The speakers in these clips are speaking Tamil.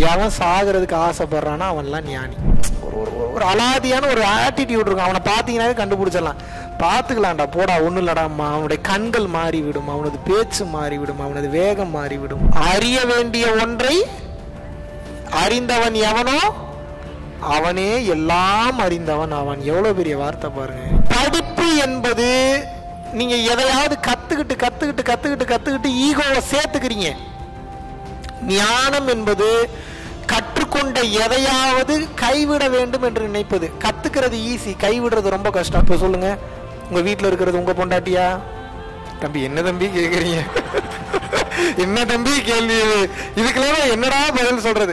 எவன் சாகிறதுக்கு ஆசைப்படுறானோ அவன்லாம் ஞானி ஒரு ஒரு ஒரு- ஒரு அலாதியான ஒரு ஆட்டிடியூட் இருக்கும் அவனை பார்த்தீங்கன்னாவே கண்டுபிடிச்சிடலாம் பார்த்துக்கலாம்டா போடா ஒன்றும் இல்லடாம்மா அவனுடைய கண்கள் மாறிவிடும் அவனது பேச்சு மாறிவிடும் அவனது வேகம் மாறிவிடும் அறிய வேண்டிய ஒன்றை அறிந்தவன் எவனோ அவனே எல்லாம் அறிந்தவன் அவன் எவ்வளவு பெரிய வார்த்தை பாருங்க படிப்பு என்பது நீங்க எதையாவது கத்துக்கிட்டு கத்துக்கிட்டு கத்துக்கிட்டு கத்துக்கிட்டு ஈகோவை சேர்த்துக்கிறீங்க ஞானம் என்பது கற்றுக்கொண்ட எதையாவது கைவிட வேண்டும் என்று நினைப்பது கத்துக்கிறது ஈஸி கைவிடுறது ரொம்ப கஷ்டம் இப்போ சொல்லுங்க உங்க வீட்டில் இருக்கிறது உங்க பொண்டாட்டியா தம்பி என்ன தம்பி கேக்குறீங்க என்ன தம்பி கேள்வி இது? இதுக்கெல்லாம் என்னடா பதில் சொல்றது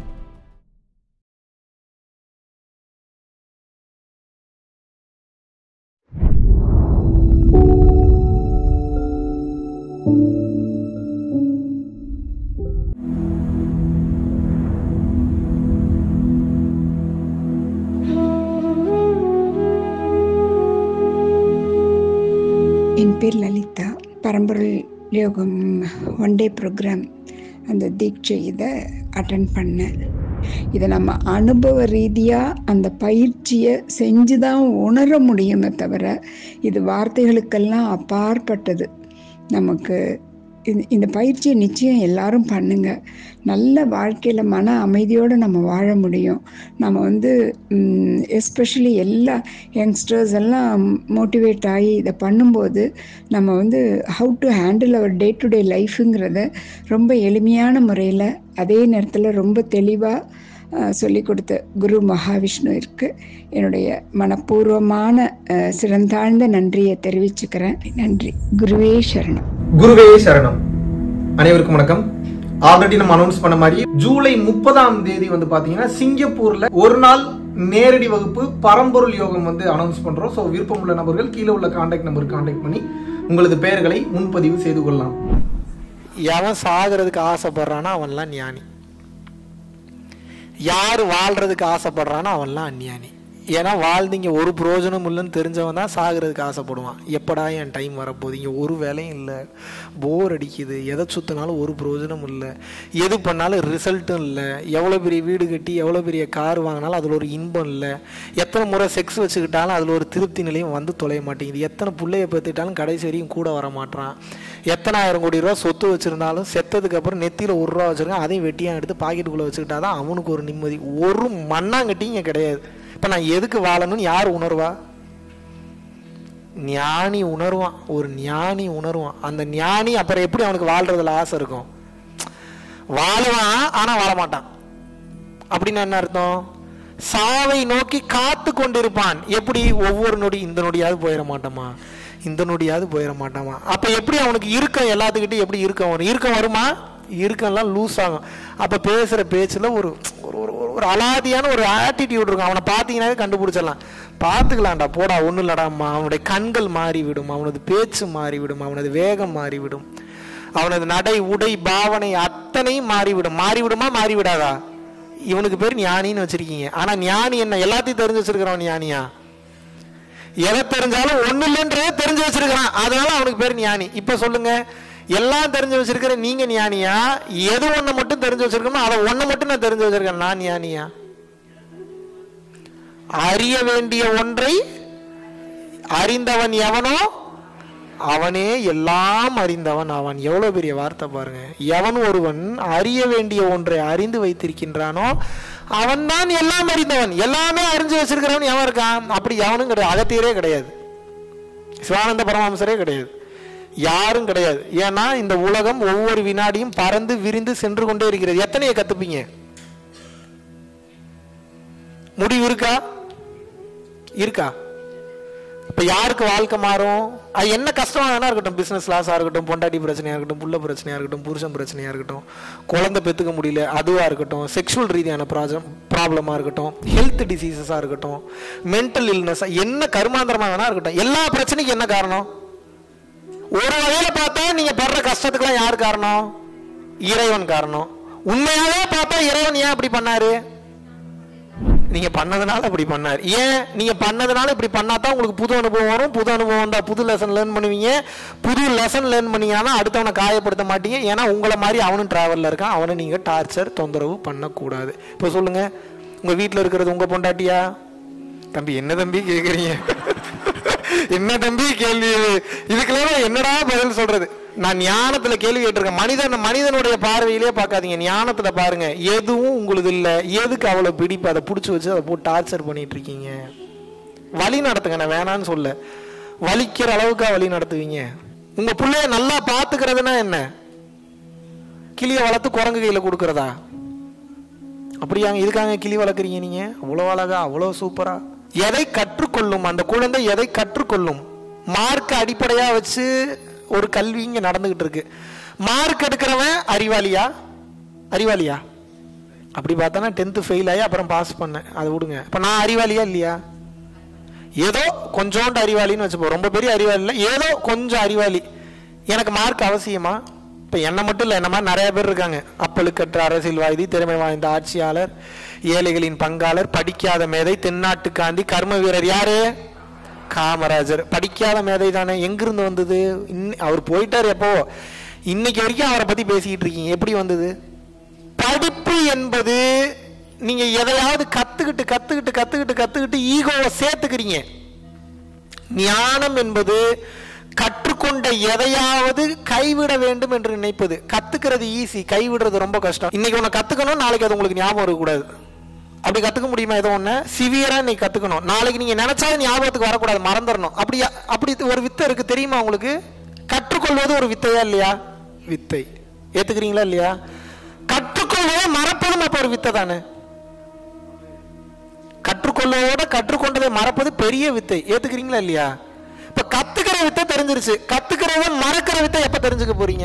என் பேர் லலிதா பரம்பொருள் யோகம் ஒன் டே ப்ரோக்ராம் அந்த தீட்சை இதை அட்டன் பண்ணேன் இதை நம்ம அனுபவ ரீதியாக அந்த பயிற்சியை செஞ்சு தான் உணர முடியுமே தவிர இது வார்த்தைகளுக்கெல்லாம் அப்பாற்பட்டது நமக்கு இந்த- இந்த பயிற்சியை நிச்சயம் எல்லாரும் பண்ணுங்க நல்ல வாழ்க்கையில் மன அமைதியோடு நம்ம வாழ முடியும் நம்ம வந்து எஸ்பெஷலி எல்லா யங்ஸ்டர்ஸ் எல்லாம் மோட்டிவேட் ஆகி இதை பண்ணும்போது நம்ம வந்து how to handle our day to day லைஃபுங்கிறத ரொம்ப எளிமையான முறையில் அதே நேரத்தில் ரொம்ப தெளிவாக சொல்லி கொடுத்த குரு மகாவிஷ்ணு இருக்கு என்னுடைய மனப்பூர்வமான அஹ், சிறந்தாழ்ந்த நன்றியை தெரிவிச்சுக்கிறேன் நன்றி குருவே சரணம் குருவே சரணம் அனைவருக்கும் வணக்கம் ஆல்ரெடி நம்ம அனௌன்ஸ் பண்ண மாதிரி ஜூலை முப்பதாம் தேதி வந்து பாத்தீங்கன்னா சிங்கப்பூர்ல ஒரு நாள் நேரடி வகுப்பு பரம்பொருள் யோகம் வந்து அனௌன்ஸ் பண்றோம் ஸோ விருப்பமுள்ள நபர்கள் கீழே உள்ள கான்டாக்ட் நம்பருக்கு கான்டாக்ட் பண்ணி உங்களது பெயர்களை முன்பதிவு செய்து கொள்ளலாம் எவன் சாகிறதுக்கு ஆசைப்படுறானோ அவன்லாம் ஞானி யார் வாழ்றதுக்கு ஆசைப்படுறானோ அவன்லாம் அஞ்ஞானி ஏன்னா வாழ்ந்தீங்க ஒரு பிரயோஜனம் இல்லைன்னு தெரிஞ்சவன் தான் சாகிறதுக்கு ஆசைப்படுவான் எப்படா என் டைம் வரப்போகுது இங்கே ஒரு வேலையும் இல்லை போர் அடிக்குது எதை சுற்றினாலும் ஒரு பிரயோஜனம் இல்லை எது பண்ணாலும் ரிசல்ட்டும் இல்லை எவ்வளோ பெரிய வீடு கட்டி எவ்வளோ பெரிய கார் வாங்கினாலும் அதில் ஒரு இன்பம் இல்லை எத்தனை முறை செக்ஸ் வச்சுக்கிட்டாலும் அதில் ஒரு திருப்தி நிலையம் வந்து தொலைய மாட்டேங்குது எத்தனை பிள்ளைய பெற்றுட்டாலும் கடைசி வரையும் கூட வர மாட்டான் எத்தனை ஆயிரம் கோடி ரூபா சொத்து வச்சுருந்தாலும் செத்ததுக்கு அப்புறம் நெத்தியில் ஒரு ரூபா வச்சுருக்கான் அதையும் வெட்டியாக எடுத்து பாக்கெட்டுக்குள்ளே வச்சுக்கிட்டா தான் அவனுக்கு ஒரு நிம்மதி ஒரு மண்ணாங்கட்டியும் இங்கே கிடையாது இப்போ நான் எதுக்கு வாழணும்னு யார் உணர்வா ஞானி உணர்வான் ஒரு ஞானி உணர்வான் அந்த ஞானி அப்புறம் எப்படி அவனுக்கு வாழ்றதுல ஆசை இருக்கும் வாழுவான் ஆனால் வாழ மாட்டான் அப்படின்னு என்ன அர்த்தம் சாவை நோக்கி காத்து கொண்டிருப்பான் எப்படி ஒவ்வொரு நொடி இந்த நொடியாவது போயிட மாட்டோமா இந்த நொடியாவது போயிட மாட்டாமா அப்ப எப்படி அவனுக்கு இருக்கம் எல்லாத்துக்கிட்டையும் எப்படி இருக்கம் வரும் இருக்கம் வருமா இருக்கம்லாம் லூஸ் ஆகும் அப்ப பேசுற பேச்சுல ஒரு ஒரு ஒரு- ஒரு- ஒரு அலாதியான ஒரு ஆட்டிடியூட் இருக்கும் அவனை பார்த்தீங்கன்னாவே கண்டுபிடிச்சிடலாம் பார்த்துக்கலாம்டா போடா ஒன்றும் இல்லடாம்மா அவனுடைய கண்கள் மாறிவிடும் அவனது பேச்சு மாறிவிடும் அவனது வேகம் மாறிவிடும் அவனது நடை உடை பாவனை அத்தனையும் மாறிவிடும் மாறிவிடுமா மாறிவிடாதா இவனுக்கு பேர் ஞானின்னு வச்சிருக்கீங்க ஆனா ஞானி என்ன எல்லாத்தையும் தெரிஞ்சு வச்சிருக்கிறவன் ஞானியா எதை தெரிஞ்சாலும் ஒண்ணு இல்லைன்றதே தெரிஞ்சு வச்சிருக்கிறான் அதனால அவனுக்கு பேர் ஞானி இப்ப சொல்லுங்க எல்லாம் தெரிஞ்சு வச்சிருக்கிற நீங்க ஞானியா எது ஒண்ணு மட்டும் தெரிஞ்சு வச்சிருக்கணும் அதை ஒண்ணு மட்டும் நான் தெரிஞ்சு வச்சிருக்கேன் நான் ஞானியா அறிய வேண்டிய ஒன்றை அறிந்தவன் எவனோ அவனே எல்லாம் அறிந்தவன் அவன் எவ்வளவு பெரிய வார்த்தை பாருங்க எவன் ஒருவன் அறிய வேண்டிய ஒன்றை அறிந்து வைத்திருக்கின்றானோ அவன் தான் எல்லாம் அறிந்தவன் எல்லாமே அறிஞ்சு வச்சிருக்கிறவன் எவன் இருக்கான் அப்படி எவனும் கிடையாது அகத்தியரே கிடையாது சிவானந்த பரமஹம்சரே கிடையாது யாரும் கிடையாது ஏன்னா இந்த உலகம் ஒவ்வொரு வினாடியும் பறந்து விரிந்து சென்று கொண்டே இருக்கிறது எத்தனையை கத்துப்பீங்க முடிவு இருக்கா இருக்கா இப்ப யாருக்கு வாழ்க்கை மாறும் அது என்ன கஷ்டமா வேணா இருக்கட்டும் பிசினஸ் லாஸா இருக்கட்டும் பொண்டாட்டி பிரச்சனையா இருக்கட்டும் புள்ள பிரச்சனையா இருக்கட்டும் புருஷன் பிரச்சனையா இருக்கட்டும் குழந்தை பெத்துக்க முடியல அதுவா இருக்கட்டும் செக்ஷுவல் ரீதியான ப்ராஜம் ப்ராப்ளமா இருக்கட்டும் ஹெல்த் டிசீசஸா இருக்கட்டும் மென்டல் இல்னஸ் என்ன கருமாந்திரமா வேணா இருக்கட்டும் எல்லா பிரச்சனைக்கும் என்ன காரணம் ஒரு வகையில பார்த்தா நீங்க படுற கஷ்டத்துக்குலாம் யார் காரணம் இறைவன் காரணம் உண்மையாவே பார்த்தா இறைவன் ஏன் அப்படி பண்ணாரு நீங்க பண்ணதுனால அப்படி பண்ணார் ஏன் நீங்க பண்ணதுனால இப்படி பண்ணாதான் உங்களுக்கு புது அனுபவம் வரும் புது அனுபவம் வந்தா புது லெசன் லேர்ன் பண்ணுவீங்க புது லெசன் லேர்ன் பண்ணீங்கன்னா அடுத்தவனை காயப்படுத்த மாட்டீங்க ஏன்னா உங்களை மாதிரி அவனும் டிராவலில் இருக்கான் அவனை நீங்க டார்ச்சர் தொந்தரவு பண்ணக்கூடாது இப்போ சொல்லுங்க உங்க வீட்டில் இருக்கிறது உங்க பொண்டாட்டியா தம்பி என்ன தம்பி கேட்குறீங்க என்ன தம்பி கேள்வி இது? இதுக்கெல்லாம் என்னடா பதில் சொல்றது நான் ஞானத்துல கேள்வி கேட்டிருக்கேன் மனிதன் மனிதனுடைய பார்வையிலே பார்க்காதீங்க ஞானத்துல பாருங்க எதுவும் உங்களுக்கு இல்ல எதுக்கு அவ்வளவு பிடிப்பு அதை பிடிச்சி வச்சு அதை போட்டு டார்ச்சர் பண்ணிட்டு இருக்கீங்க வழி நடத்துங்க நான் வேணான்னு சொல்ல வலிக்கிற அளவுக்கா வழி நடத்துவீங்க உங்க பிள்ளைய நல்லா பாத்துக்கிறதுனா என்ன கிளிய வளர்த்து குரங்கு கையில கொடுக்கறதா அப்படியாங்க இதுக்காங்க கிளி வளர்க்குறீங்க நீங்க அவ்வளோ அழகா அவ்வளோ சூப்பரா எதை கற்றுக்கொள்ளும் அந்த குழந்தை எதை கற்றுக்கொள்ளும் மார்க் அடிப்படையா வச்சு ஒரு கல்வி இங்க நடந்துகிட்டு இருக்கு மார்க் எடுக்கிறவன் அறிவாளியா அறிவாளியா அப்படி பார்த்தோன்னா டென்த்து ஃபெயில் ஆகி அப்புறம் பாஸ் பண்ணேன் அதை விடுங்க இப்போ நான் அறிவாளியா இல்லையா ஏதோ கொஞ்சோண்டு அறிவாளின்னு வச்சுப்போம் ரொம்ப பெரிய அறிவாளி இல்லை ஏதோ கொஞ்சம் அறிவாளி எனக்கு மார்க் அவசியமா இப்போ என்னை மட்டும் இல்லை என்ன மாதிரி நிறைய பேர் இருக்காங்க அப்பழுக்கற்ற அரசியல்வாதி திறமை வாய்ந்த ஆட்சியாளர் ஏழைகளின் பங்காளர் படிக்காத மேதை தென்னாட்டு காந்தி கர்ம வீரர் யாரு காமராஜர் படிக்காத மேதை தானே எங்கிருந்து வந்தது இன்ன- அவர் போயிட்டார் எப்போ இன்னைக்கு வரைக்கும் அவரை பத்தி பேசிக்கிட்டு இருக்கீங்க எப்படி வந்தது படிப்பு என்பது நீங்க எதையாவது கத்துக்கிட்டு கத்துக்கிட்டு கத்துக்கிட்டு கத்துக்கிட்டு ஈகோவை சேர்த்துக்கிறீங்க ஞானம் என்பது கற்றுக்கொண்ட எதையாவது கைவிட வேண்டும் என்று நினைப்பது கத்துக்கிறது ஈஸி கைவிடுறது ரொம்ப கஷ்டம் இன்னைக்கு ஒன்று கத்துக்கணும் நாளைக்கு அது உங்களுக்கு ஞாபகம் இருக்கக்கூடாது அப்படி கத்துக்க முடியுமா ஏதோ ஒன்று சிவியரா இன்னைக்கு கத்துக்கணும் நாளைக்கு நீங்க நினைச்சாலும் ஞாபகத்துக்கு வரக்கூடாது மறந்துடணும் அப்படி அப்படி ஒரு வித்தை இருக்கு தெரியுமா உங்களுக்கு கற்றுக்கொள்வது ஒரு வித்தையா இல்லையா வித்தை ஏத்துக்கிறீங்களா இல்லையா கற்றுக்கொள்வதை மறப்பதும் அப்ப ஒரு வித்தை தானே கற்றுக்கொள்வதோட கற்றுக்கொண்டதை மறப்பது பெரிய வித்தை ஏத்துக்கிறீங்களா இல்லையா இப்ப கத்துக்கிற வித்தை தெரிஞ்சிருச்சு கத்துக்கிறத மறக்கிற வித்தை எப்ப தெரிஞ்சுக்க போறீங்க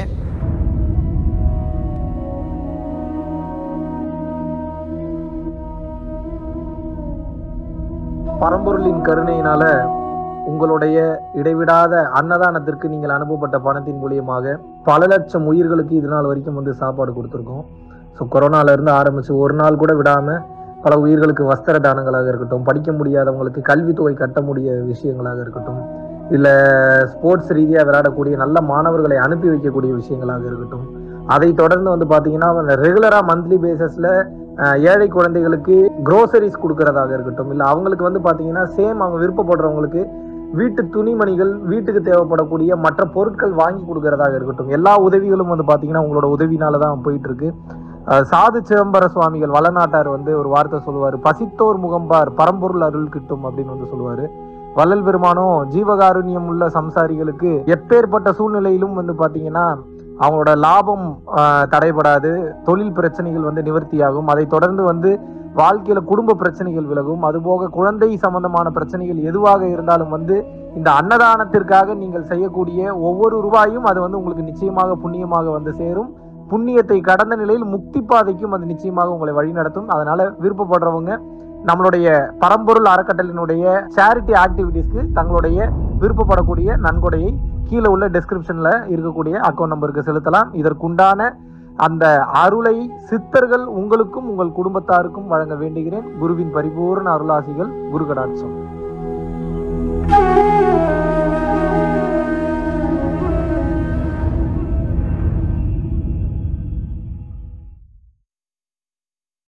பரம்பொருளின் கருணையினால உங்களுடைய இடைவிடாத அன்னதானத்திற்கு நீங்கள் அனுப்பப்பட்ட பணத்தின் மூலியமாக பல லட்சம் உயிர்களுக்கு இது நாள் வரைக்கும் வந்து சாப்பாடு கொடுத்துருக்கோம் ஸோ கொரோனால இருந்து ஆரம்பிச்சு ஒரு நாள் கூட விடாம பல உயிர்களுக்கு வஸ்திர தானங்களாக இருக்கட்டும் படிக்க முடியாதவங்களுக்கு கல்வித்தொகை கட்ட முடிய விஷயங்களாக இருக்கட்டும் இல்லை ஸ்போர்ட்ஸ் ரீதியாக விளையாடக்கூடிய நல்ல மாணவர்களை அனுப்பி வைக்கக்கூடிய விஷயங்களாக இருக்கட்டும் அதை தொடர்ந்து வந்து பார்த்தீங்கன்னா ரெகுலராக மந்த்லி பேசிஸில் ஏழை குழந்தைகளுக்கு க்ரோசரிஸ் கொடுக்கறதாக இருக்கட்டும் இல்லை அவங்களுக்கு வந்து பார்த்தீங்கன்னா சேம் அவங்க விருப்பப்படுறவங்களுக்கு வீட்டு துணிமணிகள் வீட்டுக்கு தேவைப்படக்கூடிய மற்ற பொருட்கள் வாங்கி கொடுக்கறதாக இருக்கட்டும் எல்லா உதவிகளும் வந்து பார்த்தீங்கன்னா உங்களோட உதவினால தான் போயிட்டு இருக்கு அஹ் சாது சிதம்பர சுவாமிகள் வளநாட்டார் வந்து ஒரு வார்த்தை சொல்லுவார் பசித்தோர் முகம்பார் பரம்பொருள் அருள் கிட்டும் அப்படின்னு வந்து சொல்லுவாரு வள்ளல் பெருமானும் ஜீவகாருண்யம் உள்ள சம்சாரிகளுக்கு எப்பேற்பட்ட சூழ்நிலையிலும் வந்து பாத்தீங்கன்னா அவங்களோட லாபம் ஆஹ், தடைபடாது தொழில் பிரச்சனைகள் வந்து நிவர்த்தியாகும் அதை தொடர்ந்து வந்து வாழ்க்கையில குடும்ப பிரச்சனைகள் விலகும் அதுபோக குழந்தை சம்பந்தமான பிரச்சனைகள் எதுவாக இருந்தாலும் வந்து இந்த அன்னதானத்திற்காக நீங்கள் செய்யக்கூடிய ஒவ்வொரு ரூபாயும் அது வந்து உங்களுக்கு நிச்சயமாக புண்ணியமாக வந்து சேரும் புண்ணியத்தை கடந்த நிலையில் முக்தி பாதைக்கும் அது நிச்சயமாக உங்களை வழிநடத்தும் அதனால விருப்பப்படுறவங்க நம்மளுடைய பரம்பொருள் அறக்கட்டளினுடைய சேரிட்டி ஆக்டிவிட்டீஸ்க்கு தங்களுடைய விருப்பப்படக்கூடிய நன்கொடையை கீழே உள்ள டெஸ்கிரிப்ஷன்ல இருக்கக்கூடிய அக்கௌண்ட் நம்பருக்கு செலுத்தலாம் இதற்குண்டான அந்த அருளை சித்தர்கள் உங்களுக்கும் உங்கள் குடும்பத்தாருக்கும் வழங்க வேண்டுகிறேன் குருவின் பரிபூர்ண அருளாசிகள் குரு கடாட்சம்